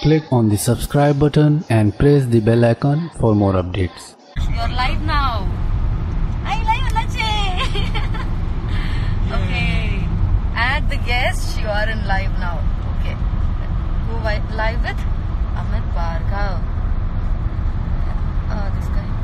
Click on the subscribe button and press the bell icon for more updates. You're live now. I live Lache. okay. Add the guest. You are in live now. Okay. Go wi- live with Amit Bhargav. Uh, this guy.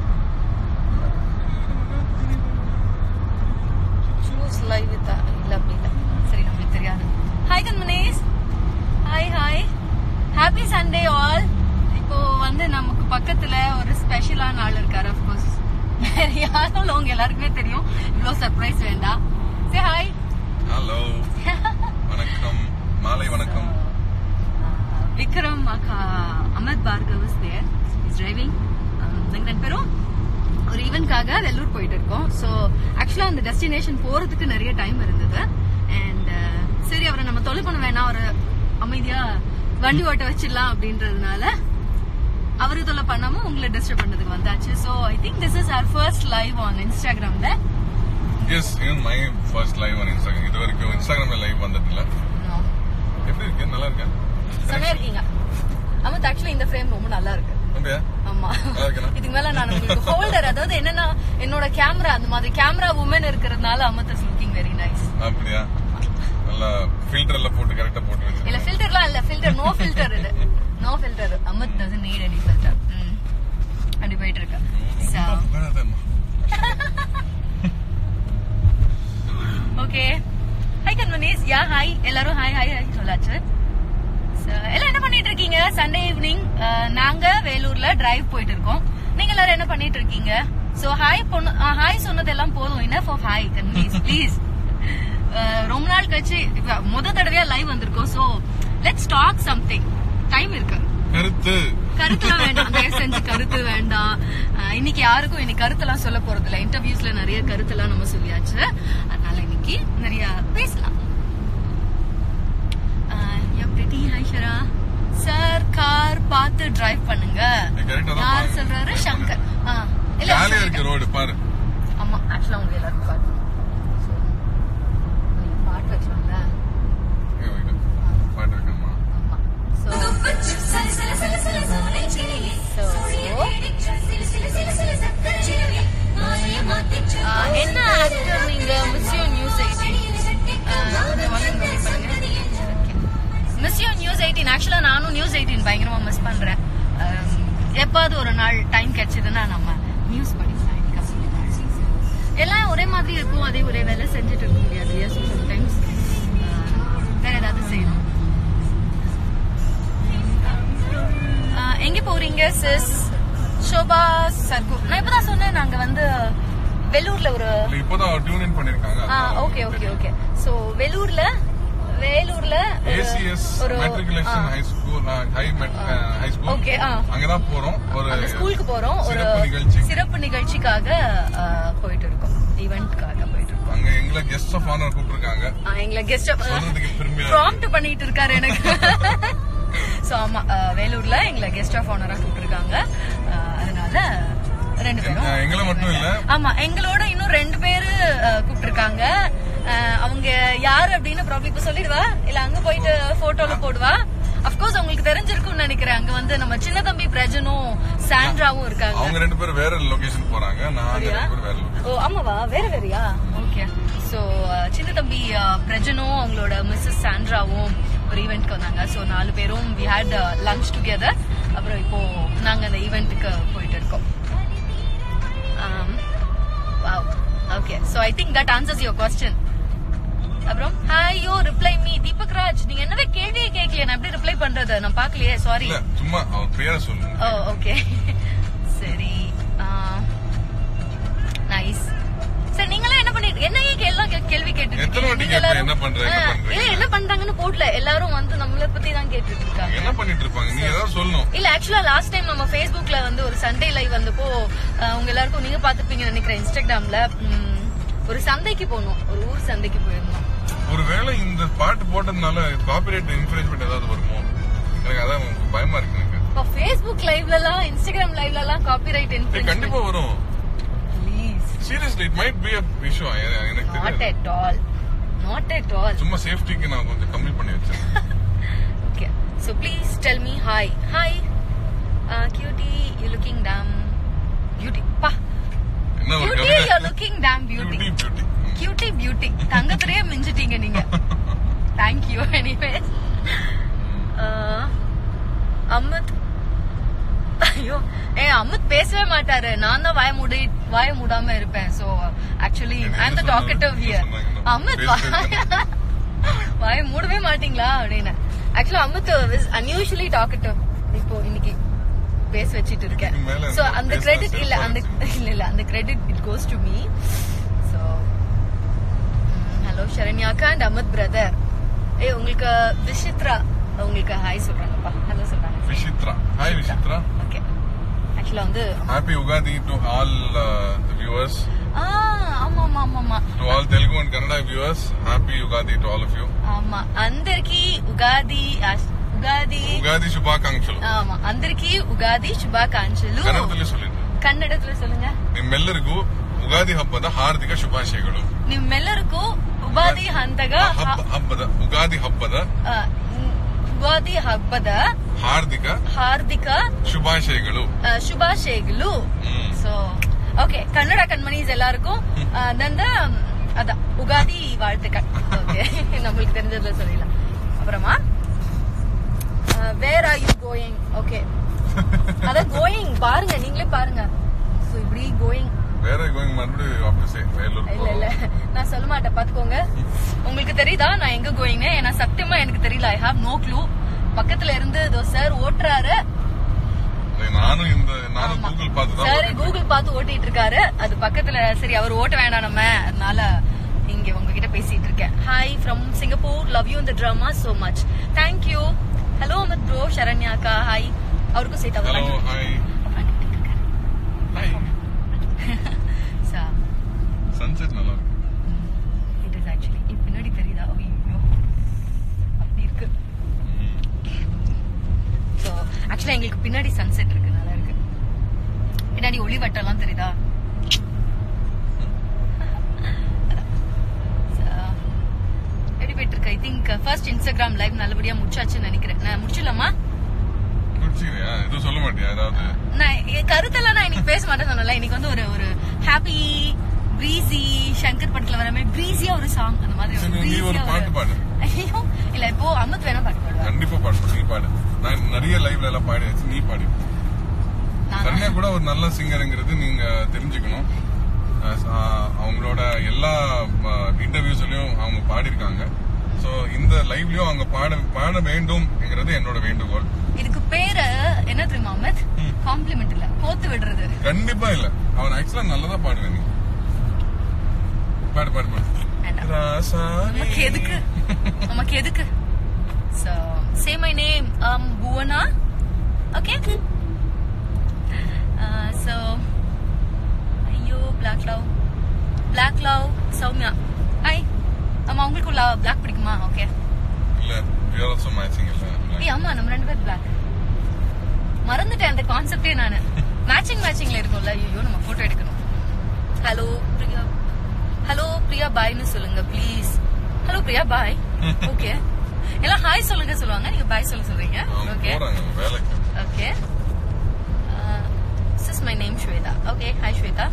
Choose live with the இல்ல அப்படி இல்ல சரி நம்மளுக்கு தெரியாது hi Kanmanesh hi hi happy Sunday all இப்போ வந்து நமக்கு பக்கத்துல ஒரு ஸ்பெஷலான ஆள் இருக்காரு அஃப்கோர்ஸ் வேற யாரும் இல்ல, உங்க எல்லாருக்குமே தெரியும் இவ்வளவு சர்ப்ரைஸ் வேண்டாம் சே ஹாய் ஹலோ வணக்கம் மாலை வணக்கம் விக்ரம் அக்கா Amit Bhargav is there is driving நாங்க ரெண்டு பேரும் ஒரு ஈவென்ட்காக வெள்ளூர் போயிட்டு இருக்கோம் ஸோ ஆக்சுவலா அந்த டெஸ்டினேஷன் போறதுக்கு நிறைய டைம் இருந்தது அண்ட் சரி அவரை நம்ம தொலை பண்ண வேணாம் ஒரு அமைதியா வண்டி ஓட்ட வச்சிடலாம் அப்படின்றதுனால அவரு தொலை பண்ணாம உங்களை டிஸ்டர்ப் பண்ணதுக்கு வந்தாச்சு so I think this is our first live on இன்ஸ்டாகிராம்ல yes even my first live on Instagram இது வரைக்கும் இன்ஸ்டாகிராம்ல லைவ் வந்ததில்ல எப்படி இருக்கு நல்லா இருக்கா செமையா இருக்கீங்க அமித் ஆக்சுவலி இந்த ஃப்ரேம் ரொம்ப நல்லா இருக்கு அப்படியா ஆமா நல்லா இருக்கேனா? இதுக்கு மேல நான் உங்களுக்கு ஹோல்டர் அதாவது என்னன்னா என்னோட கேமரா அந்த மாதிரி கேமரா உமன் இருக்கிறதுனால Amit is looking very nice அப்படியா நல்லா ஃபில்டர் எல்லாம் போட்டு கரெக்டா போட்டு இல்ல வச்சிருக்கேன் ஃபில்டர்லாம் இல்ல ஃபில்டர் நோ ஃபில்டர் இது no filter Amit doesn't need any filter அப்படி போயிட்டு இருக்கு So, ரொம்ப புகழாதம்மா. Okay hi Kanvanes yeah hi எல்லாரும் ஹாய் ஹாய் ஹாய் சொல்லாச்சு So, எல்லாம் என்ன பண்ணிட்டு இருக்கீங்க சண்டே ஈவினிங் நாங்க வேலூர்ல டிரைவ் போயிட்டு இருக்கோம் நீங்க எல்லாரும் என்ன பண்ணிட்டு இருக்கீங்க சோ ஹாய் பொண்ணு ஹாய் சொன்னதெல்லாம் போதும் enough of hi Kanvees please ரொம்ப நாள் கழிச்சு இப்ப முத தடவையா லைவ் வந்திருக்கோம் so let's talk something time இருக்கு கருத்து கருத்துலாம் வேண்டாம் தயவு செஞ்சு கருத்து வேண்டாம் அஹ் இன்னைக்கு யாருக்கும் இன்னைக்கு கருத்தெல்லாம் சொல்ல போறது இல்ல இன்டர்வியூஸ்ல நிறைய கருத்தெல்லாம் நம்ம சொல்லியாச்சு அதனால இன்னைக்கு நிறைய பேசலாம் Preeti hi Shara sir car பார்த்து டிரைவ் பண்ணுங்க நீ correct ஆ தான் யார் பாருங்க. சொல்றாரு Drive சங்கர் ஆ, இல்ல ஜாலியா இருக்கு ரோடு பாரு ஆமா ஆக்சுவலா உங்க எல்லாருக்கும் பாட்டு So, நீங்க பாட்டு வச்சோம்ல இங்க வைங்க. பாட்டு இருக்கணுமா ஆமா So, ஆ, என்ன ஆக்டர் நீங்க miss you news eighteen miss you news eighteen actually நானும் நியூஸ் எயிட்டீன் பயங்கரமா மிஸ் பண்றேன் ஆம், எப்பாவது ஒரு நாள் டைம் கிடைச்சதுன்னா நம்ம நியூஸ் படிக்கலாம் இன்னைக்கு அப்படி நாள். எல்லாம் ஒரே மாதிரி இருக்கும் அதே ஒரே வேலை செஞ்சுட்டு இருக்க முடியாது இல்லையா ஸோ சம்டைம்ஸ் வேற ஏதாவது செய்யணும் ஆ, எங்க போறீங்க சிஸ் ஷோபா சர்கு நான் இப்பதான் சொன்னேன் நாங்க வந்து வெள்ளூர்ல ஒரு இல்ல இப்போதான் டியூன் இன் பண்ணிருக்காங்க ஆ ஓகே ஓகே ஓகே சோ வெள்ளூர்ல வேலூர்ல ஒரு- ஏசிஎஸ் ஒரு matriculation high school high high school Okay, ஆ. அங்கதான் போறோம் ஒரு அந்த ஸ்கூலுக்கு போறோம் ஒரு சிறப்பு நிகழ்ச்சி சிறப்பு நிகழ்ச்சிக்காக ஆ, போயிட்டு இருக்கோம் ஈவெண்ட்காக போயிட்டு இருக்கோம் அங்க எங்களை கெஸ்ட் ஆஃப் ஆனர் கூப்பிட்டுருக்காங்க ஆ, எங்களை கெஸ்ட் சொல்றதுக்கு பெருமையா இருக்கு. ப்ராம்ப்ட் பண்ணிட்டு இருக்காரு எனக்கு சோ ஆமா ஆ, வேலூர்ல எங்களை கெஸ்ட் ஆஃப் ஆனரா கூப்பிட்டுருக்காங்க ஆ, அதனால ரெண்டு பேரும் எங்க- எங்களை மட்டும் இல்ல ஆமா எங்களோட இன்னும் ரெண்டு பேரு கூப்பிட்டுருக்காங்க அவங்க யாரு அப்படின்னு ப்ராப்ளம் இப்ப சொல்லிடுவா இல்ல அங்க போயிட்டு போட்டோல போடுவா அப்கோர்ஸ் உங்களுக்கு தெரிஞ்சிருக்கும்னு நினைக்கிறேன் அங்க வந்து நம்ம சின்ன தம்பி பிரஜனும் சாண்ட்ராவும் இருக்காங்க அவங்க ரெண்டு பேரும் வேற லொகேஷன் போறாங்க நாங்க ரெண்டு பேரும் வேற location. ஓ ஆமாவா வேற வேறயா ஓகே சோ சின்ன தம்பி அஹ், பிரஜனும் அவங்களோட மிஸ்ஸஸ் சாண்ட்ராவும் ஒரு ஈவெண்ட்க்கு வந்தாங்க சோ நாலு பேரும் வி ஹேட் லஞ்ச் டுகெதர் அப்புறம் இப்போ நாங்க அந்த ஈவெண்ட்டுக்கு போயிட்டு இருக்கோம் okay so I think that answers your question அப்புறம் hi yo reply me Deepak Raj நீங்க என்னவே கேள்வியே கேட்கலையே நான் எப்படி ரிப்ளை பண்றது நான் பார்க்கலையே சாரி இல்ல சும்மா அவர் பேரை சொல்லுங்க ஓ ஓகே சரி நைஸ் சரி நீங்களே என்ன பண்ணிட்டு என்ன ஏன் எல்லாம் கே- கேள்வி கேட்டுட்டு எத்தனை வாட்டி இருக்கீங்க? கேட்பேன், எல்லாரும்- என்ன பண்ற, என்ன ஆ, பண்றீங்க? இல்ல என்ன பண்றாங்கன்னு போடல எல்லாரும் வந்து நம்மள பத்தி தான் கேட்டுட்டு இருக்காங்க என்ன பண்ணிட்டு இருப்பாங்க நீங்க ஏதாவது சொல்லணும் இல்ல ஆக்சுவலா லாஸ்ட் டைம் நம்ம Facebookல வந்து ஒரு சண்டே லைவ் வந்தப்போ அஹ், உங்க எல்லாருக்கும் நீங்க பாத்துப்பீங்கன்னு நினைக்கிறேன் இன்ஸ்டாகிராம்ல ம், ஒரு சந்தைக்கு போனோம் ஒரு ஊர் சந்தைக்கு போயிருந்தோம் ஒருவேளை இந்த பாட்டு போட்டதுனால காப்பிரைட் இன்ஃபுளுன்ஸ்மெண்ட் ஏதாவது வருமோ எனக்கு அதான் பயமா இருக்கு எனக்கு இப்போ ஃபேஸ்புக் லைவ்ல எல்லாம் இன்ஸ்டாகிராம் லைவ்ல எல்லாம் காப்பிரைட் ஏய், கண்டிப்பா வரும் please seriously it might be a issue எனக்கு நாட் தெரியாது at all not at all சும்மா சேஃப்டிக்கு நான் கொஞ்சம் கம்மி பண்ணி வச்சேன் Okay. So please tell me hi hi cutie you looking damn beauty பா என்ன ஒரு கியூட்டி கவிதை you looking damn beauty beauty beauty cutie beauty தங்கத்திலேயே மிஞ்சிட்டீங்க நீங்க தேங்க்யூ எனிவே அமித் ஐயோ ஏ அமித் பேசவே மாட்டாரு நான் தான் வாய மூடி வாய மூடாம இருப்பேன் சோ ஆக்சுவலி என்ன ஐ அம் த சொன்னாங்க? டாக்கட்டிவ் என்ன ஹியர் சொன்னாங்க? அமித் பேசுறது வாய மூடவே மாட்டீங்களா அப்படின்னு actually Amit is unusually talkative இப்போ இன்னைக்கு பேச வச்சிட்டு இருக்கேன் இதுக்கு மேல சோ என்ன அந்த பேசினா கிரெடிட் இல்ல சிறப்பா அந்த இருந்துச்சு. இல்ல இல்ல அந்த credit it goes to me so hello சரண்யாக்கா அண்ட் அமித் பிரதர் ஏய் உங்களுக்கு விஷித்ரா உங்களுக்கு ஹாய் சொல்றாங்கப்பா ஹலோ சொல்றாங்க விஷித்ரா ஹாய் விஷித்ரா ஓகே ஆக்சுவலா வந்து happy Ugadi to all viewers ஆ ஆமா ஆமா ஆமா ஆமா to all Telugu and Kannada viewers happy Ugadi to all of you ఆమా అందరికి ఉగాది ఆశ్- ఉగాది ఉగాది శుభాకాంక్షలు ஆமா అందరికి ఉగాది శుభాకాంక్షలు ಕನ್ನಡದಲ್ಲಿ சொல்லிட்டு ಕನ್ನಡದಲ್ಲಿ சொல்லுங்க ನಿಮ್ಮೆಲ್ಲರಿಗೂ ಉಗಾದಿ ಹಬ್ಬದ ಹಾರ್ದಿಕ ಶುಭಾಶಯಗಳು ನಿಮ್ಮೆಲ್ಲರಿಗೂ ಉಗಾದಿ ಹಂತಗ ಹಬ್ಬ ಹಬ್ಬದ ಉಗಾದಿ ಹಬ್ಬದ ಆ, ಉಗಾದಿ ಹಬ್ಬದ ಹಾರ್ದಿಕ ಹಾರ್ದಿಕ ಶುಭಾಶಯಗಳು ಆ, ಶುಭಾಶಯಗಳು ம். சோ ஓகே கன்னட கண்மணிஸ் எல்லாருக்கும் அந்த அதான் உகாதி வாழ்த்துக்கள் ஓகே நம்மளுக்கு தெரிஞ்சதுல சொல்லிடலாம் அப்புறமா where are you going okay அதான் கோயிங் பாருங்க நீங்களே பாருங்க So, இப்படி கோயிங் வேற கோயிங் மறுபடியும் ஆஃபீஸே வேலூர் இல்ல இல்ல நான் சொல்ல மாட்டேன் பாத்துக்கோங்க உங்களுக்கு தெரியுதா நான் எங்க கோயிங்னு ஏன்னா சத்தியமா எனக்கு தெரியல ஐ ஹாவ் நோ க்ளூ பக்கத்துல இருந்து இதோ சார் ஓட்டுறாரு நானும் இந்த நானும் ஆமா. கூகுள் பார்த்து தான் சரி ஓட்டிட்டு கூகுள் பார்த்து ஓட்டிட்டு இருக்காரு அது பக்கத்துல சரி அவர் ஓட்ட வேண்டாம் நம்ம அதனால இங்க உங்ககிட்ட பேசிட்டு இருக்கேன் hi from Singapore love you இந்த drama so much thank you hello Amit bro சரண்யாக்கா ஹாய் அவருக்கும் சேர்த்து அவர் ஹலோ ஹாய் ஹாய் சன்செட் நல்லா இருக்கு இட் இஸ் ஆக்சுவலி பின்னாடி தெரியுதா ஐயோ அப்படி இருக்கு ம். ஸோ ஆக்சுவலா எங்களுக்கு பின்னாடி சன்செட் இருக்கு நல்லா இருக்கு பின்னாடி ஒளி வட்டம்லாம் தெரியுதா So, எப்படி போயிட்டு இருக்கு I think first Instagram live நல்லபடியா முடிச்சாச்சுன்னு நினைக்கிறேன் நான் முடிச்சிடலாமா குடிச்சிக்கிறியா எதுவும் சொல்ல மாட்டியா ஏதாவது நான் என் கருத்தெல்லாம் நான் இன்னைக்கு பேச மாட்டேன் சொன்னல இன்னைக்கு வந்து ஒரு ஒரு ஹாப்பி பிரீசி சங்கர் படத்துல வர மாதிரி பிரீசியா ஒரு சாங் அந்த மாதிரி சரி, ஒரு நீ ஒரு breezy-ஆ பாட்டு பாடு ஐயோ இல்ல இப்போ அமித் வேணா பாட்டு பாடுவா கண்டிப்பா பாடு நீ பாடு நான் நிறைய லைவ்ல எல்லாம் பாடியாச்சு நீ பாடி சரண்யா கூட ஒரு நல்ல சிங்கருங்கிறது நீங்க தெரிஞ்சுக்கணும் அஹ் அஹ் அவங்களோட எல்லா இன்டர்வியூஸ்லயும் அவங்க பாடியிருக்காங்க சோ இந்த லைவ்லயும் அவங்க பாட பாட வேண்டும்ங்கிறது என்னோட வேண்டுகோள் இதுக்கு பேரு என்ன தெரியுமா அமித் காம்ப்ளிமெண்ட் இல்ல போத்து விடுறது கண்டிப்பா இல்ல அவன் ஆக்சுவலா நல்லதா பாடுவேன் நீ பாடு பாடு பாடு வேண்டாம். ராசாவே. நமக்கு எதுக்கு நமக்கு எதுக்கு so say my name um Bhuvana okay uh, so ஐயோ black love black love Soumya hi ஆமா உங்களுக்கு பிளாக் பிடிக்குமா ஓகே இல்ல we are also matching இல்ல ஏய் ஆமா நம்ம ரெண்டு பேர் பிளாக் மறந்துட்டேன் அந்த கான்செப்டே நானு மேட்சிங் மேட்சிங்ல இருக்கும்ல ஐயோ நம்ம போட்டோ எடுக்கணும் ஹலோ பிரியா ஹலோ பிரியா பாய்னு சொல்லுங்க please hello Priya bye okay எல்லாம் ஹாய் சொல்லுங்க சொல்லுவாங்க நீங்க பாய் சொல்ல சொல்றீங்க அவங்க ஓகே போறாங்க அவங்க வேலைக்கு okay this is my name Swetha okay hi Swetha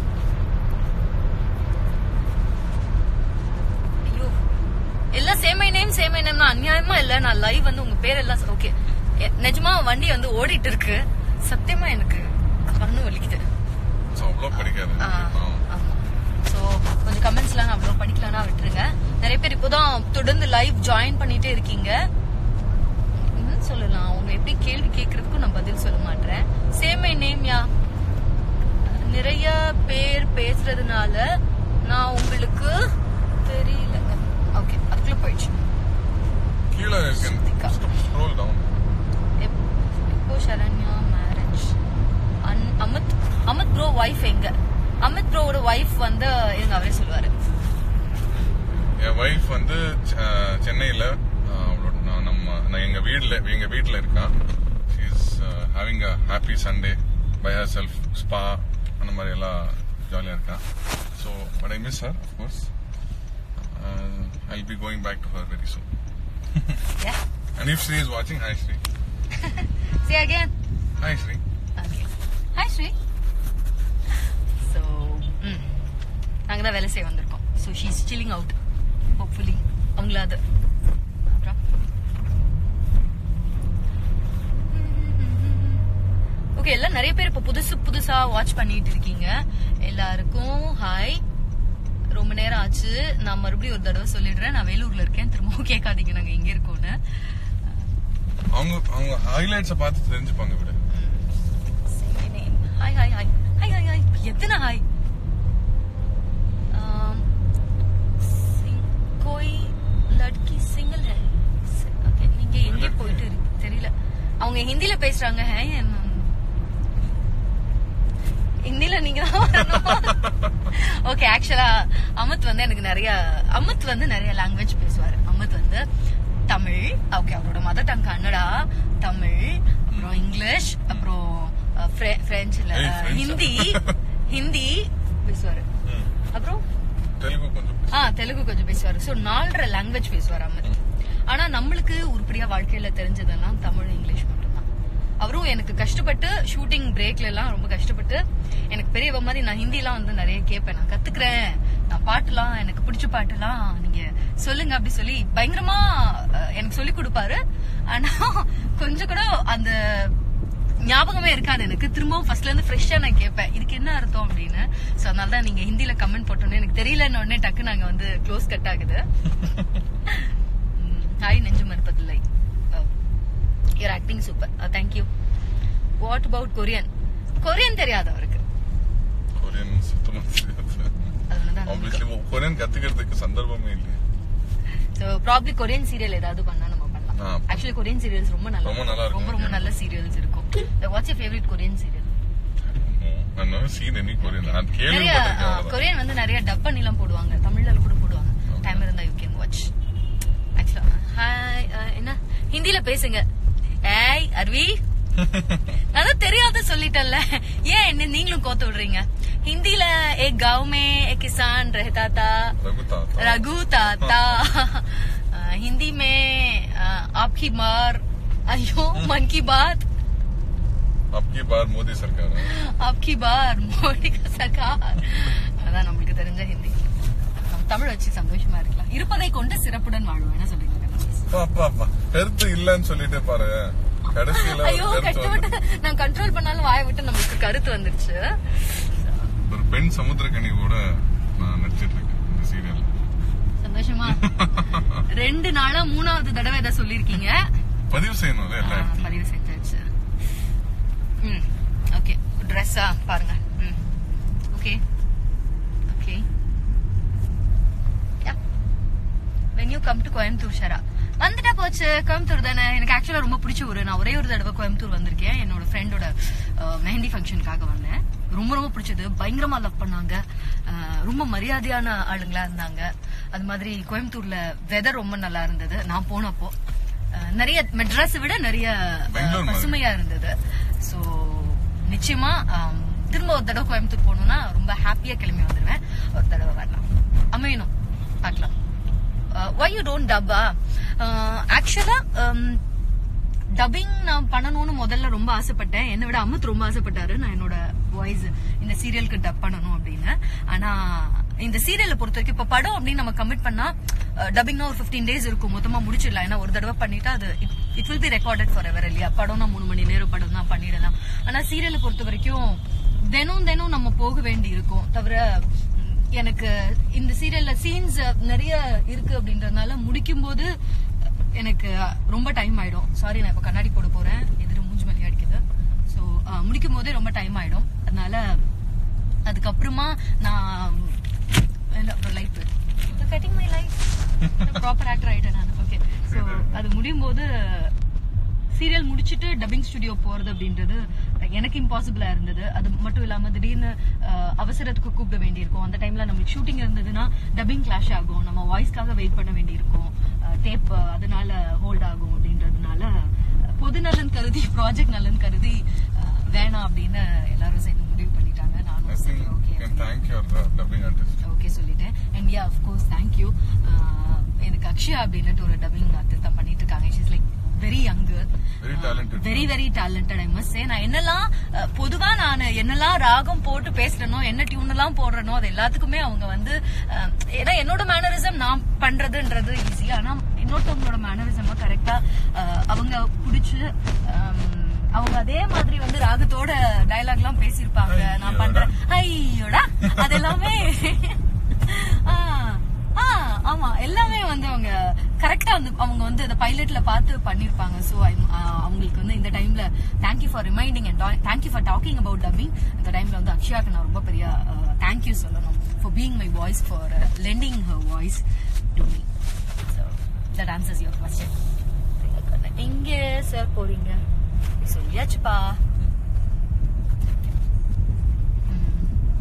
ஐயோ எல்லாம் same my name same my நேம்னா அநியாயமா இல்ல நான் லைவ் வந்து உங்க பேர் எல்லாம் ஓகே நிஜமா வண்டி வந்து ஓடிட்டு இருக்கு சத்தியமா எனக்கு கண்ணு வலிக்குது So, அவ்வளவு படிக்காது ஆ, ஆமா சோ கொஞ்சம் கமெண்ட்ஸ்லாம் நான் அவ்வளவு படிக்கலன்னா விட்டுருங்க நிறைய பேர் இப்போதான் தொடர்ந்து லைவ் ஜாயின் பண்ணிட்டே இருக்கீங்க என்ன சொல்லலாம் அவங்க எப்படி கேள்வி கேட்கறதுக்கும் நான் பதில் சொல்ல மாட்டேன் சேம் மை நேம் யா நிறைய பேர் பேசுறதுனால நான் உங்களுக்கு தெரியலங்க ஓகே அதுக்குள்ள போயிடுச்சு கீழே ஸ்ருதிகா. ஸ்க்ரோல் டவுன் எப்- எப்போ Saranya marriage Amit Amit bro wife எங்க அமித் ப்ரோவோட ஒய்ஃப் வந்து எங்க அவரே சொல்லுவாரு என் ஒய்ஃப் வந்து செ- சென்னையில அஹ், அவளோட நான் நம்ம நான் எங்க வீட்ல எங்க வீட்ல இருக்கா is having a happy Sunday by herself spa அந்த மாதிரி எல்லாம் ஜாலியா இருக்கா so but I miss her of course I be going back to her very soon Yeah. And if Sri is வாட்சிங் hi Sri Say again. Hi Sri Okay. Hi, Sri. So, ம் நாங்க தான் வேலை செய்ய வந்திருக்கோம் so she's chilling out hopefully அவங்கள அது அப்புறம் ஓகே எல்லாம் நிறைய பேர் இப்போ புதுசு புதுசா வாட்ச் பண்ணிட்டு இருக்கீங்க எல்லாருக்கும் ஹாய் ரொம்ப நேரம் ஆச்சு நான் மறுபடியும் ஒரு தடவை சொல்லிடுறேன் நான் வேலூர்ல இருக்கேன் திரும்பவும் கேட்காதீங்க நாங்க எங்க இருக்கோம்னு அவங்க அவங்க ஹைலைட்ஸ பார்த்து தெரிஞ்சுப்பாங்க விட hi hi hi hi hi hi எத்தனை ஹாய் कोई लड़की सिंगल है ओके நீங்க எங்க போயிட்டு இருக்கு தெரியல அவங்க ஹிந்தில பேசுறாங்க ஹே ஹிந்தில நீங்க தான் ஓகே ஆக்சுவலா அமித் வந்து எனக்கு நிறைய அமித் வந்து நிறைய லாங்குவேஜ் பேசுவாரு அமித் வந்து தமிழ் ஓகே அவரோட மதர் டங் கன்னடா தமிழ் அப்புறம் இங்கிலீஷ் அப்புறம் அஹ், பிரெ- பிரெஞ்சுல ஏய், அஹ், French-ஆ? ஹிந்தி ஹிந்தி பேசுவாரு அப்புறம் தெலுங்கு கொஞ்சம் ஆ தெலுங்கு கொஞ்சம் பேசுவாரு சோ நாலரை லாங்குவேஜ் பேசுவாரு அமித் ஆனா நம்மளுக்கு உருப்படியா வாழ்க்கையில தெரிஞ்சதெல்லாம் தமிழ் இங்கிலீஷ் மட்டும்தான் அவரும் எனக்கு கஷ்டப்பட்டு ஷூட்டிங் பிரேக்ல எல்லாம் ரொம்ப கஷ்டப்பட்டு எனக்கு பெரியவ மாதிரி நான் ஹிந்திலாம் வந்து நிறைய கேட்பேன் நான் கத்துக்கிறேன் நான் பாட்டுலாம் எனக்கு பிடிச்ச பாட்டுலாம் நீங்க சொல்லுங்க அப்படி சொல்லி பயங்கரமா அஹ், எனக்கு சொல்லி கொடுப்பாரு ஆனா கொஞ்சம் கூட அந்த ஞாபகமே இருக்காது எனக்கு திரும்பவும் ஃபர்ஸ்ட்ல இருந்து ஃப்ரெஷ்ஷா நான் கேட்பேன் இதுக்கு என்ன அர்த்தம் அப்படின்னு சோ அதனால தான் நீங்க ஹிந்தில கமெண்ட் போட்டோன்னே எனக்கு தெரியலன்னு உடனே டக்கு நாங்க வந்து க்ளோஸ் கட் ஆகுது ஹாய் நெஞ்சு மறுப்பதில்லை your acting super thank you what about Korean Korean தெரியாது அவருக்கு கொரியன் சுத்தமா தெரியாது அதனாலதான் ஆப்வியஸ்லி கொரியன் கத்துக்கிறதுக்கு சந்தர்ப்பமே இல்லையே ஸோ ப்ராப்ளி கொரியன் சீரியல் ஏதாவது பண்ணா நம்ம ஆ. பண்ணலாம் ஆக்சுவலி கொரியன் சீரியல்ஸ் ரொம்ப நல்லா ரொம்ப நல்லா இருக்கும். ரொம்ப ரொம்ப நல்ல சீரியல்ஸ் இருக்கும் வாட்ஸ் ஃபேவரட் கொரியன் சீரியல் நான் never seen any கொரியன் நான் நிறைய கேள்விப்பட்டிருக்கேன் ஆ, அவ்வளவுதான். கொரியன் வந்து நிறைய டப் பண்ணிலாம் போடுவாங்க தமிழ்ல கூட போடுவாங்க டைம் இருந்தா you can watch actually hi என்ன ஹிந்தில பேசுங்க ஏய் அருவி நான் தெரியாத சொல்லிட்டேன்ல ஏன் என்ன நீங்களும் கோத்து விடுறீங்க ஹிந்தில एक गांव में एक किसान रहता था ரகு தாத்தா रघु ताता अ, हिंदी में अ, आपकी मार अयो मन की बात அப்கி பார் மோடி சர்க்கார் आपकी बार மோடி का सरकार அதான் நம்மளுக்கு தெரிஞ்ச ஹிந்தி நம்ம தமிழ் வச்சு சந்தோஷமா இருக்கலாம் இருப்பதை கொண்டு சிறப்புடன் வாழ்வோம் என்ன சொல்றீங்க அப்பா, அப்பா, அப்பா. கருத்து இல்லன்னு சொல்லிட்டு பாரு கடைசியில ஐயோ ஒரு கருத்து கஷ்டப்பட்டு வந்து நான் கண்ட்ரோல் பண்ணாலும் வாயை விட்டு நம்மளுக்கு கருத்து வந்துருச்சு ஒரு பெண் சமுத்திரக்கனி கூட நான் நடிச்சிட்டு இருக்கேன் இந்த சீரியல் சந்தோஷமா ரெண்டு நாளா மூணாவது தடவை இதை சொல்லிருக்கீங்க பதிவு செய்யணும்ல எல்லா ஆ, இடத்துலயும் பதிவு செஞ்சாச்சு ம் ஓகே ட்ரெஸ்ஸா பாருங்க ம் okay okay when you come to Coimbatore Shara வந்துட்டா போச்சு கோயம்புத்தூர் தானே எனக்கு ஆக்சுவலா ரொம்ப பிடிச்ச ஊரு நான் ஒரே ஒரு தடவை கோயம்புத்தூர் வந்திருக்கேன் என்னோட ஃப்ரெண்டோட மெஹந்தி ஃபங்க்ஷனுக்காக வந்தேன் ரொம்ப ரொம்ப பிடிச்சது பயங்கரமா லவ் பண்ணாங்க அஹ், ரொம்ப மரியாதையான ஆளுங்களா இருந்தாங்க அது மாதிரி கோயம்புத்தூர்ல வெதர் ரொம்ப நல்லா இருந்தது நான் போனப்போ அஹ், நிறைய மெட்ராஸை விட நிறைய அஹ், பெங்களூர் மாதிரி. பசுமையா இருந்தது சோ நிச்சயமா ஆம், திரும்ப ஒரு தடவை கோயம்புத்தூர் போகணும்னா ரொம்ப ஹாப்பியா கிளம்பி வந்துருவேன் ஒரு தடவை வரலாம் அமையணும் பார்க்கலாம் ஒய் யூ டோன்ட் டப்பா ஆக்சுவலா டப்பிங் நான் பண்ணணும்னு முதல்ல ரொம்ப ஆசைப்பட்டேன் என்னை விட அமித் ரொம்ப ஆசைப்பட்டாரு நான் என்னோட வாய்ஸ் இந்த சீரியலுக்கு டப் பண்ணணும் அப்படின்னு ஆனா இந்த சீரியலை பொறுத்த வரைக்கும் இப்ப படம் அப்படின்னு நம்ம கமிட் பண்ணா டப்பிங்னா ஒரு 15 டேஸ் இருக்கும் மொத்தமா முடிச்சிடலாம் ஏன்னா ஒரு தடவை பண்ணிட்டா அது it will be recorded forever இல்லையா படம்னா மூணு மணி நேரம் படம் தான் பண்ணிடலாம் ஆனா சீரியலை பொறுத்த வரைக்கும் தினம் தினம் நம்ம போக வேண்டி இருக்கும் தவிர உம், எனக்கு இந்த சீரியல்ல சீன்ஸ் நிறைய இருக்கு அப்படின்றதுனால முடிக்கும் போது எனக்கு ரொம்ப டைம் ஆயிடும் சாரி நான் இப்ப கண்ணாடி போட போறேன் எதிர மூஞ்சி மணி அடிக்குது ஸோ முடிக்கும் போதே ரொம்ப டைம் ஆயிடும் அதனால அதுக்கப்புறமா நான் life cutting my life proper actor ஆயிட்டேன் நான் ஓகே ஸோ அது முடியும் போது சீரியல் முடிச்சிட்டு டப்பிங் ஸ்டுடியோ போறது அப்படின்றது எனக்கு இம்பாசிபிளா இருந்தது அது மட்டும் இல்லாம திடீர்னு அஹ், அவசரத்துக்கு கூப்பிட வேண்டியிருக்கும் அந்த டைம்ல நம்மளுக்கு ஷூட்டிங் இருந்ததுன்னா டப்பிங் கிளாஷ் ஆகும் நம்ம வாய்ஸ்க்காக வெயிட் பண்ண வேண்டியிருக்கும் டேப் அதனால ஹோல்ட் ஆகும் அப்படின்றதுனால அஹ், பொது நலன் கருதி ப்ராஜெக்ட் நலன் கருதி அஹ், வேணாம் அப்படின்னு எல்லாரும் சேர்ந்து முடிவு பண்ணிட்டாங்க I நானும் think சரி you okay can thank your uh, dubbing artist. Okay சொல்லிட்டேன் and yeah of course thank you எனக்கு அக்ஷயா அப்படின்னுட்டு ஒரு டப்பிங் ஆர்டிஸ்ட் தான் பண்ணிட்டு இருக்காங்க she's like very young Very talented. Very very talented I must say நான் என்னெல்லாம் அஹ், பொதுவா நான் என்னெல்லாம் ராகம் போட்டு பேசுறேனோ என்ன டியூன் எல்லாம் போடுறனோ அது எல்லாத்துக்குமே அவங்க வந்து அஹ், ஏன்னா என்னோட மேனரிசம் நான் பண்றதுன்றது ஈஸி ஆனா இன்னொருத்தவங்களோட மேனரிசம் கரெக்டா அவங்க புடிச்சு அம், அவங்க அதே மாதிரி வந்து ராகத்தோட டயலாக் எல்லாம் பேசியிருப்பாங்க நான் பண்றேன் ஐயோடா அது எல்லாமே ஆ, ஆ, ஆமா எல்லாமே வந்து அவங்க கரெக்டா வந்து அவங்க வந்து அந்த பைலட்ல பார்த்து பண்ணிருப்பாங்க சோ அவங்களுக்கு வந்து இந்த டைம்ல thank you for reminding and thank you for talking about dubbing இந்த டைம்ல வந்து அக்ஷயாக்கு நான் ரொம்ப பெரிய தேங்க்யூ சொல்லணும் for being my voice for lending her voice to me so that answers your question எங்க சார் போறீங்க சொல்லியாச்சுப்பா ம்.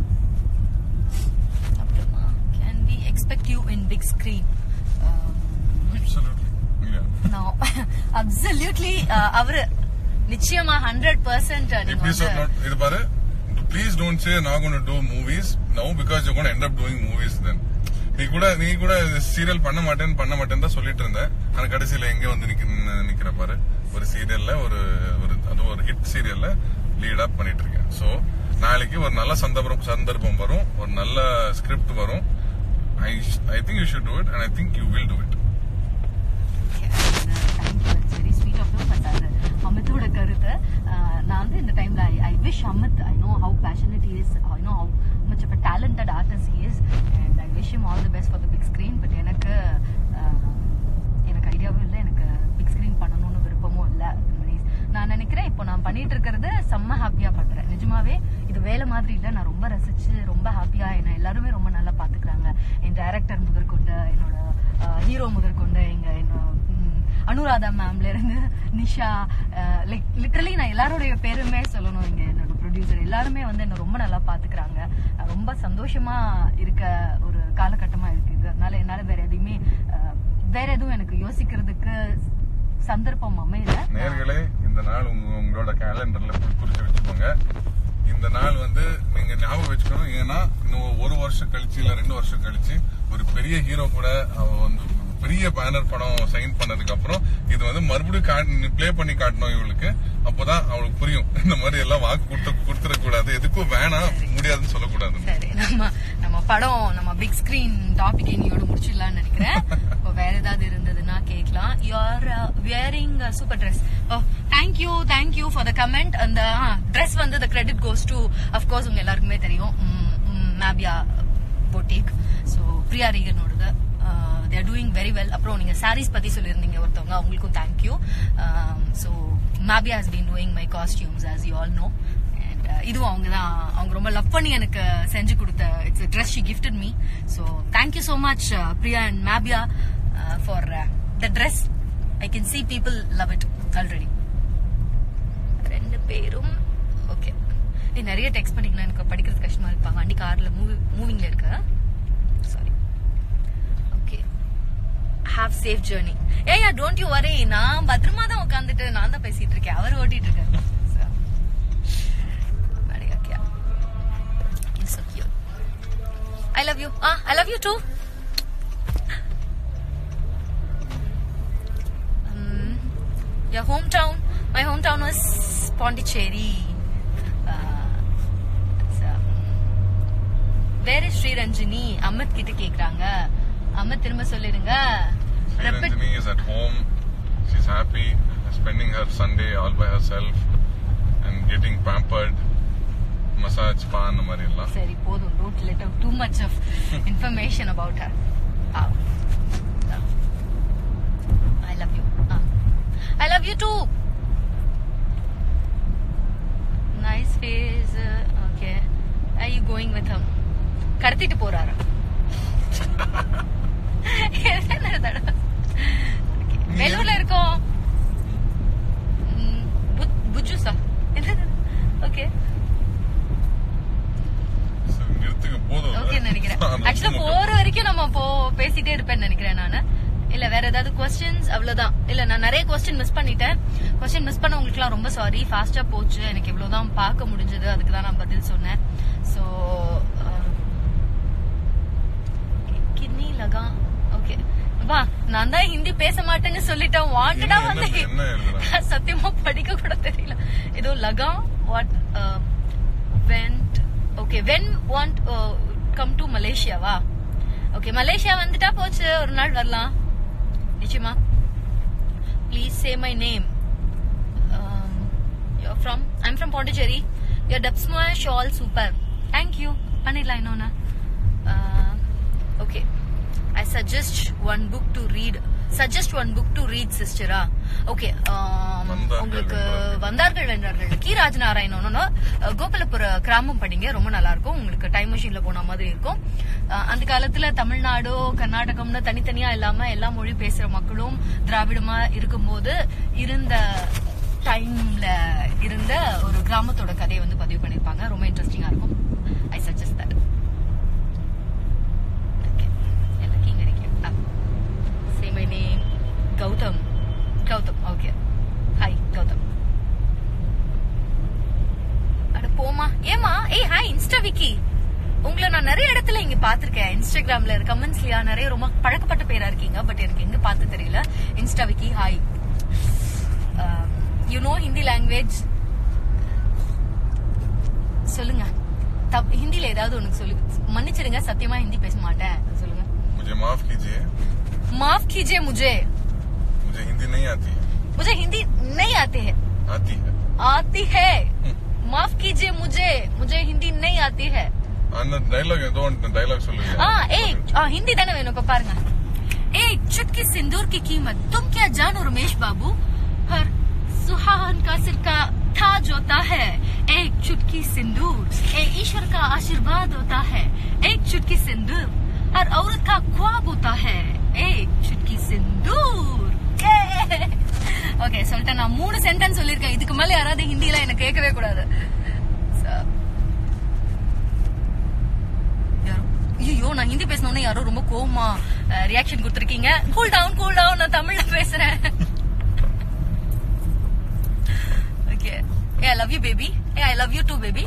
அப்புறமா can we expect you in big screen Absolutely. Yeah. No absolutely அவரு நிச்சயமா ஹண்ட்ரட் பர்சன்ட் நீங்க Episode வந்து not இது பாரு ப்ளீஸ் டோன்ட் சே நான் gonna do movies no because you gonna end up doing movies then நீ கூட நீ கூட சீரியல் பண்ண மாட்டேன் பண்ண மாட்டேன்னு தான் சொல்லிட்டு இருந்த ஆனா கடைசியில எங்க வந்து நிக்க நிக்கிற பாரு ஒரு சீரியல்ல ஒரு ஒரு அதுவும் ஒரு ஹிட் சீரியல்ல லீட் அப் பண்ணிட்டு இருக்கேன் சோ நாளைக்கு ஒரு நல்ல சந்தர்ப்பம் சந்தர்ப்பம் வரும் ஒரு நல்ல ஸ்கிரிப்ட் வரும் I I think you should do it and I think you will do it thank you it's very sweet of but அது அமித்தோட கருத்து அஹ், நான் வந்து இந்த டைம்ல I I wish Amit I know how passionate is I know how much of a talented artist is and I wish him all the best for the big screen but எனக்கு அஹ், எனக்கு ஐடியாவும் இல்லை எனக்கு பிக் ஸ்க்ரீன் பண்ணணும்னு விருப்பமும் இல்லை நான் நினைக்கிறேன் இப்போ நான் பண்ணிட்டு இருக்கிறது செம்ம ஹாப்பியா பண்றேன் நிஜமாவே இது வேலை மாதிரி இல்லை நான் ரொம்ப ரசிச்சு ரொம்ப ஹாப்பியா என்ன எல்லாருமே ரொம்ப நல்லா பாத்துக்கிறாங்க என் டைரக்டர் முதற்கொண்டு என்னோட ஹீரோ முதற்கொண்டு எங்க என்னோட ம், அனுராதா மேம்ல இருந்து நிஷா லைக் லிட்டரலி நான் எல்லாருடைய பேருமே சொல்லணும் இங்க என்னோட ப்ரொடியூசர் எல்லாருமே வந்து என்ன ரொம்ப நல்லா பாத்துக்கிறாங்க அஹ் ரொம்ப சந்தோஷமா இருக்க ஒரு காலகட்டமா இருக்கு இது அதனால என்னால வேற எதையுமே அஹ், வேற எதுவும் எனக்கு யோசிக்கிறதுக்கு சந்தர்ப்பம் அமையல நேர்களே இந்த நாள் உங்க உங்களோட கேலண்டர்ல குறிச்சு வச்சுக்கோங்க இந்த நாள் வந்து நீங்க ஞாபகம் வச்சுக்கணும் ஏன்னா இன்னும் ஒரு வருஷம் கழிச்சு இல்ல ரெண்டு வருஷம் கழிச்சு ஒரு பெரிய ஹீரோ கூட அவ வந்து பெரிய பேனர் படம் சைன் பண்ணதுக்கு அப்புறம் இது வந்து மறுபடியும் ப்ளே பண்ணி காட்டணும் இவளுக்கு அப்பதான் அவளுக்கு புரியும் இந்த மாதிரி எல்லாம் வாக்கு கொடுத்து கொடுத்துட கூடாது எதுக்கும் வேணாம் முடியாதுன்னு சொல்லக்கூடாது சரி நம்ம நம்ம படம் நம்ம பிக் ஸ்கிரீன் டாபிக் இன்னையோட முடிச்சிடலாம்னு நினைக்கிறேன் இப்போ வேற ஏதாவது இருந்ததுன்னா கேட்கலாம் you are wearing super dress oh thank you thank you for the comment அந்த ட்ரெஸ் வந்து the credit goes to of course உங்க எல்லாருக்குமே தெரியும் மேபியா பொட்டிக் ஸோ பிரியா ரீகனோடது தேர் டூயிங் வெரி வெல் அப்புறம் நீங்க சாரீஸ் பத்தி சொல்லியிருந்தீங்க ஒருத்தவங்க அவங்களுக்கும் தேங்க்யூ ஸோ மேபியா has been doing my costumes as you all know and இதுவும் அவங்க தான் அவங்க ரொம்ப லவ் பண்ணி எனக்கு செஞ்சு கொடுத்த it's dress she gifted me so thank you so much Priya and மேபியா for the dress I can see people love it already ரெண்டு பேரும் ஓகே நிறைய டெக்ஸ்ட் பண்ணிக்கலாம் எனக்கு படிக்கிறது கஷ்டமா இருப்பாங்க வண்டி கார்ல மூவி மூவிங்ல இருக்கு sorry okay have safe journey ஏயா டோன்ட் யூ வரி நான் பத்திரமா தான் உட்காந்துட்டு நான் தான் பேசிட்டு இருக்கேன் அவர் ஓட்டிட்டு இருக்காரு So, बढ़िया क्या You're so cute. I love you. Ah, I love you too. Um, your hometown. My hometown was Pondicherry. Uh, so, where is Sri Ranjini? Amit கிட்ட கேக்குறாங்க அமித் திரும்ப சொல்லிடுங்க Repeat- Ranjini is at home. She's happy, spending her Sunday all by herself and getting pampered, massage, spa அந்த மாதிரி எல்லாம் சரி போதும் don't let out too much of information about her I love you I love you too nice face okay I you going with him கடத்திட்டு போறாரு எத்தனை தடவை? Okay. வெள்ளூர்ல இருக்கோம் ம், புத்- புஜ்ஜுசா ஓகே சரி, நிறுத்துங்க போதும் ஓகே நினைக்கிறேன் அது ஆக்சுவலா ரொம்ப போற வரைக்கும் நம்ம போ பேசிட்டே இருப்பேன்னு நினைக்கிறேன் நானு இல்ல வேற ஏதாவது கொஸ்டின்ஸ் அவ்வளவுதான் இல்ல நான் நிறைய கொஸ்டின் மிஸ் பண்ணிட்டேன் கொஸ்டின் மிஸ் பண்ணவங்களுக்குலாம் ரொம்ப சாரி ஃபாஸ்டா போச்சு எனக்கு இவ்வளவுதான் பார்க்க முடிஞ்சது அதுக்கு தான் நான் பதில் சொன்னேன் சோ கிட்னி லகா ஓகே வா நான் தான் ஹிந்தி பேச மாட்டேன்னு சொல்லிட்டேன் வாண்டடா என்ன- வந்து என்ன எழுதுறாங்க? சத்தியமா படிக்க கூட தெரியல ஏதோ லகா what went okay when want come to மலேசியாவா ஓகே மலேசியா வந்துட்டா போச்சு ஒரு நாள் வரலாம் நிச்சயமா please say my name your from I'm from Pondicherry your டப்ஸ்மா ஷால் சூப்பர் தேங்க்யூ பண்ணிடலாம் இன்னொன்னு okay I suggest one book to read suggest one book to read சிஸ்டரா ஓகே வந்தார்கள் உங்களுக்கு வென்றார்கள். வந்தார்கள் வென்றார்கள் கி ராஜ் நாராயணன் கோபாலபுர கிராமம் படிங்க ரொம்ப நல்லா இருக்கும் உங்களுக்கு டைம் மிஷின்ல போன மாதிரி இருக்கும் அஹ், அந்த காலத்துல தமிழ்நாடோ கர்நாடகம்னு தனித்தனியா இல்லாம எல்லா மொழி பேசுற மக்களும் திராவிடமா இருக்கும்போது இருந்த டைம்ல இருந்த ஒரு கிராமத்தோட கதையை வந்து பதிவு பண்ணிருப்பாங்க ரொம்ப இன்ட்ரெஸ்டிங்கா இருக்கும் ஐ சஜஸ்ட் தட் எல்லாத்தையும் இங்க இருக்கு say my name Gautham Gautham okay hi Gautham அட போமா ஏமா ஏய் ஹாய் இன்ஸ்டா விக்கி உங்களை நான் நிறைய இடத்துல இங்க பாத்திருக்கேன் இன்ஸ்டாகிராம்ல கமெண்ட்ஸ்லயா நிறைய ரொம்ப பழக்கப்பட்ட பேரா இருக்கீங்க பட் எனக்கு எங்க பார்த்து தெரியல insta Vicky hi you know Hindi language சொல்லுங்க தப்- ஹிந்தில ஏதாவது உனக்கு சொல்லு மன்னிச்சிடுங்க சத்தியமா ஹிந்தி பேச மாட்டேன் சொல்லுங்க मुझे माफ कीजिए माफ कीजिए मुझे मुझे हिंदी नहीं आती है मुझे हिंदी नहीं आती है आती है आती है माफ कीजिए मुझे मुझे हिंदी नहीं आती है அந்த டைலாக் ஏதோ டைலாக் சொல்லுங்க हाँ एक आ, हिंदी தானே வேணும் இப்ப பாருங்க एक चुटकी सिंदूर की कीमत तुम क्या जानो रमेश बाबू हर सुहान का सिर का ताज होता है एक चुटकी सिंदूर ए ईश्वर का आशीर्वाद होता है एक चुटकी सिंदूर हर औरत का ख्वाब होता है एक चुटकी सिंदूर ஓகே சொல்லிட்டேன் நான் மூணு சென்டென்ஸ் சொல்லிருக்கேன் இதுக்கு மேல யாராவது ஹிந்தில எனக்கு கேட்கவே கூடாது So, யாரோ ஐயோ நான் ஹிந்தி பேசணும்னு யாரோ ரொம்ப கோவமா ரியாக்ஷன் கொடுத்துருக்கீங்க கூல் டவுன் கூல் டவுன் நான் தமிழ்ல பேசுறேன் ஓகே ஏ ஐ லவ் யூ பேபி ஏ I love you too baby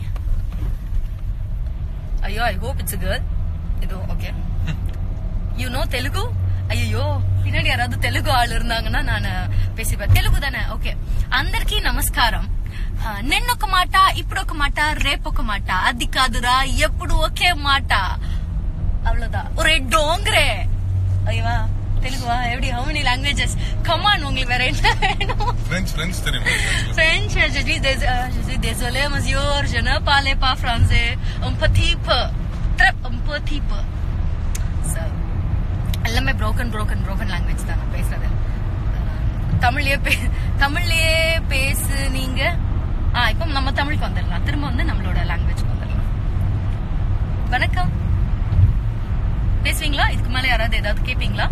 ஐயோ ஐ ஹோப் இட்ஸ் கேர்ள் இது ஓகே யூ நோ தெலுங்கு ஐயோ பின்னாடி யாராவது தெலுங்கு ஆள் இருந்தாங்கன்னா நான் பேசிப்பேன் தெலுங்கு தானே ఓకే అందరికీ నమస్కారం ఆ, నిన్నొక మాట ఇప్పుడొక మాట రేపొక మాట అది కాదురా ఎప్పుడు ఒకే మాట அவ்வளவுதான் ஒரே டோங்கரே ஐயவா தெலுங்குவா எப்படி ஹவு மெனி லாங்குவேஜஸ் கமான் உங்களுக்கு வேற என்ன வேணும் பிரெஞ்சு பிரெஞ்சு தெரியுமா French, je dis, dés- euh, je dis désolé, monsieur, je ne parle pas français. Un petit peu. Très, un petit peu. So, எல்லாமே broken broken broken லாங்குவேஜ் தான் நான் பேசுறது அஹ், தமிழ்லயே பே- தமிழ்லயே பேசு நீங்க ஆ இப்போ நம்ம தமிழுக்கு வந்துடலாம் திரும்ப வந்து நம்மளோட லாங்குவேஜ்க்கு வந்துடலாம் வணக்கம் பேசுவீங்களா இதுக்கு மேல யாராவது ஏதாவது கேப்பீங்களா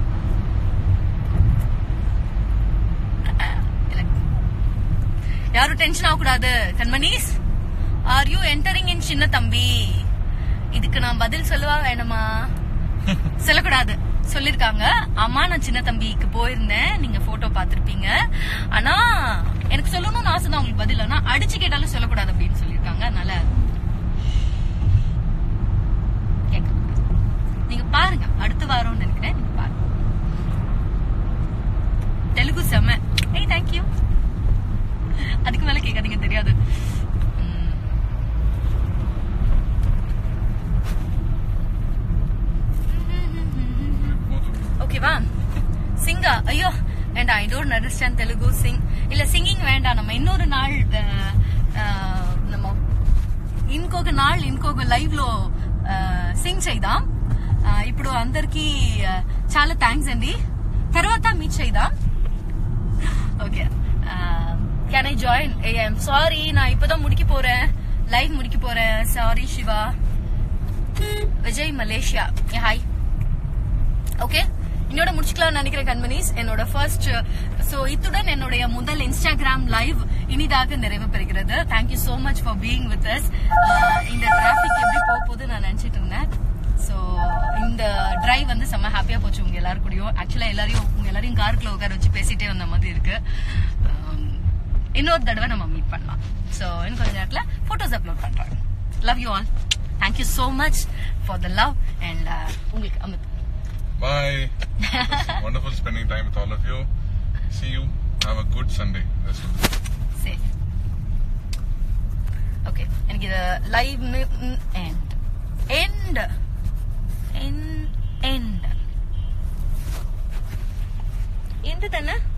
அஹ், இல்ல யாரும் டென்ஷன் ஆகக்கூடாது Kanmanis are you entering in சின்ன தம்பி இதுக்கு நான் பதில் சொல்லவா வேணுமா சொல்லக்கூடாது சொல்லிருக்காங்க அம்மா நான் சின்ன தம்பிக்கு போயிருந்தேன் நீங்க போட்டோ பாத்திருப்பீங்க ஆனா எனக்கு சொல்லணும்னு ஆசை தான் உங்களுக்கு பதில் ஆனா அடிச்சு கேட்டாலும் சொல்லக்கூடாது அப்படின்னு சொல்லிருக்காங்க அதனால கேட்க நீங்க பாருங்க அடுத்த வாரம்னு நினைக்கிறேன் நீங்க பாருங்க தெலுங்கு செம்ம ஏய் தேங்க்யூ அதுக்கு மேல கேட்காதீங்க தெரியாது ம். ஓகேவா சிங்கா ஐயோ வேண்டாம் I don't understand Telugu sing இல்ல சிங்கிங் வேண்டாம் நம்ம இன்னொரு நாள் அஹ், அஹ், நம்ம ఇంకొక నాள் ఇంకొక లైవ్ లో సింగ్ చేద్దాం ఆ, ఇప్పుడు అందరికి చాలా థ్యాంక్స్ అండి తర్వాత మీట్ చేద్దాం okay can I join I'm sorry நான் இப்பதான் முடிக்க போறேன் லைவ் முடிக்க போறேன் sorry Siva Vijay Malaysia hi okay இன்னோட முடிச்சுக்கலாம் நினைக்கிறேன் கண்மணிஸ் என்னோட ஃபர்ஸ்ட் சோ இத்துடன் என்னுடைய முதல் இன்ஸ்டாகிராம் லைவ் இனிதாக நிறைவு பெறுகிறது thank you so much for being with us இந்த டிராபிக் எப்படி போக போகுது நான் நினைச்சிட்டு இருந்தேன் சோ இந்த டிரைவ் வந்து செம்ம ஹாப்பியா போச்சு உங்க எல்லாரும் கூடயும் ஆக்சுவலா எல்லாரையும் உங்க எல்லாரையும் காருக்குள்ள உட்கார வச்சு பேசிட்டே வந்த மாதிரி இருக்கு Um, இன்னொரு தடவை நம்ம மீட் பண்ணலாம் சோ இன்னும் கொஞ்ச நேரத்துல போட்டோஸ் அப்லோட் பண்றேன் love you all thank you so much for the love and உங்களுக்கு Amit Bye. Wonderful spending time with all of you. See you. Have a good Sunday. Rest of the day. Safe okay எனக்கு இது live end end end end end தானே